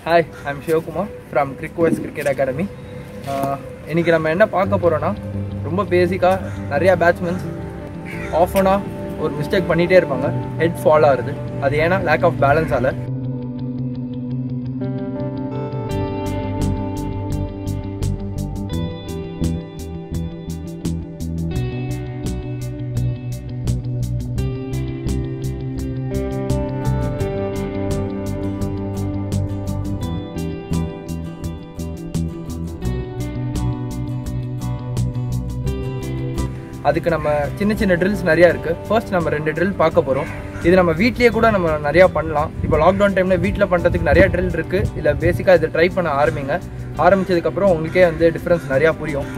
hi I'm Sivakumar from கிரிக்வெஸ் cricket academy இன்னைக்கு நம்ம என்ன பார்க்க போகிறோன்னா ரொம்ப பேசிக்காக நிறையா பேட்ஸ்மென்ஸ் ஆஃப் அனாக ஒரு மிஸ்டேக் பண்ணிகிட்டே இருப்பாங்க ஹெட் ஃபால் ஆகுது அது ஏன்னா லேக் ஆஃப் பேலன்ஸால் அதுக்கு நம்ம சின்ன சின்ன ட்ரில்ஸ் நிறையா இருக்குது ஃபர்ஸ்ட் நம்ம ரெண்டு ட்ரில் பார்க்க போகிறோம் இது நம்ம வீட்லேயே கூட நம்ம நிறையா பண்ணலாம் இப்போ லாக்டவுன் டைமில் வீட்டில் பண்ணுறதுக்கு நிறையா ட்ரில் இருக்குது இல்லை பேசிக்காக இதை ட்ரை பண்ண ஆரம்பிங்க ஆரம்பிச்சதுக்கப்புறம் உங்களுக்கே வந்து டிஃப்ரென்ஸ் நிறையா புரியும்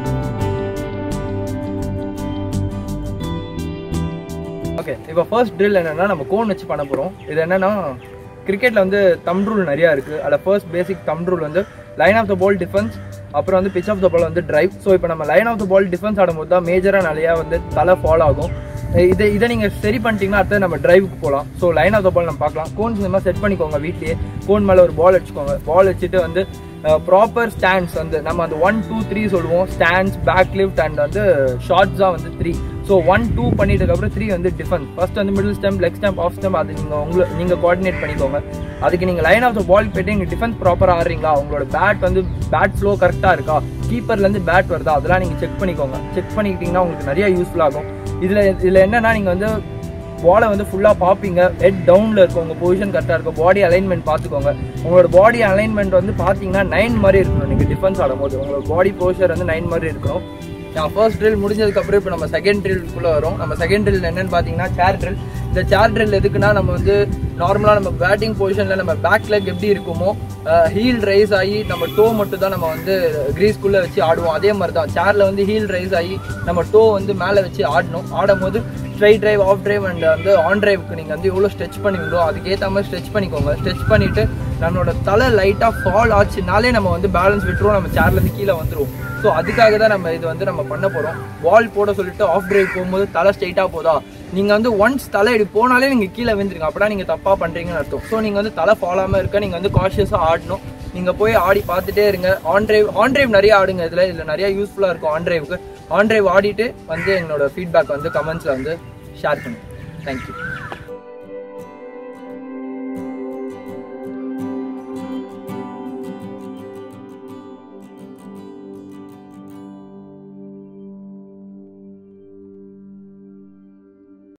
ஓகே இப்போ ஃபர்ஸ்ட் ட்ரில் என்னென்னா நம்ம கோன் வச்சு பண்ண போகிறோம் இது என்னென்னா கிரிக்கெட்டில் வந்து தம் ரூல் நிறையா இருக்குது அதில் ஃபர்ஸ்ட் பேசிக் தம் ரூல் வந்து line of the ball defence அப்புறம் வந்து பிச் ஆஃப் த பால் வந்து டிரைவ் ஸோ இப்போ நம்ம line of the ball defence ஆடும்போது தான் மேஜராக நிறையா வந்து தலை ஃபாலோ ஆகும் இதை இதை நீங்கள் சரி பண்ணிட்டீங்கன்னா அடுத்து நம்ம டிரைவுக்கு போகலாம் so line of the ball நம்ம பார்க்கலாம் கோன்ஸ் இந்த மாதிரி செட் பண்ணிக்கோங்க வீட்லேயே கோன் மேலே ஒரு பால் வச்சுக்கோங்க பால் வச்சுட்டு வந்து ப்ராப்பர் ஸ்டாண்ட்ஸ் வந்து நம்ம அந்த ஒன் டூ த்ரீ சொல்லுவோம் ஸ்டாண்ட்ஸ் பேக் லிஃப்ட் அண்ட் வந்து ஷார்ட்ஸ் தான் வந்து த்ரீ ஸோ ஒன் டூ பண்ணிட்டதுக்கப்புறம் த்ரீ வந்து டிஃபென்ஸ் ஃபர்ஸ்ட் வந்து middle stump leg stump off stump அது நீங்கள் உங்களை நீங்கள் கோஆர்டினேட் பண்ணிக்கோங்க அதுக்கு நீங்கள் லைன் ஆஃப் த பால் போயிட்டு நீங்கள் டிஃபென்ஸ் ப்ராப்பராக ஆடுறீங்களா உங்களோட பேட் வந்து பேட் ஃப்ளோ கரெக்டாக இருக்கா கீப்பர்லேருந்து பேட் வருதா அதெல்லாம் நீங்கள் செக் பண்ணிக்கோங்க செக் பண்ணிக்கிட்டிங்கன்னா உங்களுக்கு நிறைய யூஸ்ஃபுல் ஆகும் இதில் இதில் என்னன்னா நீங்கள் வந்து பாலை வந்து ஃபுல்லாக பார்ப்பீங்க ஹெட் டவுனில் இருக்கும் உங்கள் பொசிஷன் கரெக்டாக இருக்கும் பாடி அலைன்மெண்ட் பார்த்துக்கோங்க உங்களோட பாடி அலைன்மெண்ட் வந்து பார்த்தீங்கன்னா நைன் மாதிரி இருக்கணும் நீங்கள் டிஃபென்ஸ் ஆடும்போது உங்களோட பாடி போஸ்டர் வந்து நைன் மாதிரி இருக்கணும் நான் ஃபர்ஸ்ட் ட்ரில் முடிஞ்சதுக்கப்புறம் இப்போ நம்ம செகண்ட் ட்ரில்குள்ளே வரும் நம்ம செகண்ட் ட்ரில் என்னன்னு பார்த்தீங்கன்னா சேர் ட்ரில் இந்த சேர் ட்ரில் எதுக்குன்னா நம்ம வந்து நார்மலாக நம்ம பேட்டிங் பொசிஷனில் நம்ம பேக் லெக் எப்படி இருக்குமோ ஹீல் ரைஸ் ஆகி நம்ம டோ மட்டும் தான் நம்ம வந்து க்ரீஸ்குள்ளே வச்சு ஆடுவோம் அதே மாதிரி தான் சேரில் வந்து ஹீல் ரைஸ் ஆகி நம்ம டோ வந்து மேலே வச்சு ஆடணும் ஆடும்போது straight drive off drive and வந்து ஆன் டிரைவுக்கு நீங்கள் வந்து எவ்வளோ ஸ்ட்ரெச் பண்ணுவீங்களோ அதுக்கேற்ற மாதிரி ஸ்ட்ரெச் பண்ணிக்கோங்க ஸ்ட்ரெச் பண்ணிவிட்டு நம்மளோட தலை லைட்டாக ஃபால் ஆச்சுனாலே நம்ம வந்து பேலன்ஸ் விட்டுருவோம் நம்ம சேர்லேருந்து கீழே வந்துருவோம் ஸோ அதுக்காக தான் நம்ம இது வந்து நம்ம பண்ண போகிறோம் பால் போட சொல்லிட்டு ஆஃப் டிரைவ் போகும்போது தலை ஸ்ட்ரைட்டாக போதா நீங்கள் வந்து ஒன்ஸ் தலை இப்படி போனாலே நீங்கள் கீழே விழுந்துருங்க அப்படா நீங்கள் தப்பாக பண்ணுறீங்கன்னு அர்த்தம் ஸோ நீங்கள் வந்து தலை ஃபாலாமல் இருக்க நீங்கள் வந்து காஷியஸாக ஆடணும் நீங்கள் போய் ஆடி பார்த்துட்டே இருங்க ஆன் டிரைவ் ஆன் டிரைவ் நிறைய ஆடுங்க இதில் இதில் நிறைய யூஸ்ஃபுல்லாக இருக்கும் ஆன் டிரைவுக்கு ஆன் டிரைவ் ஆடிட்டு வந்து எங்களோட ஃபீட்பேக் வந்து கமெண்ட்ஸில் வந்து ஷேர் பண்ணுங்க தேங்க்யூ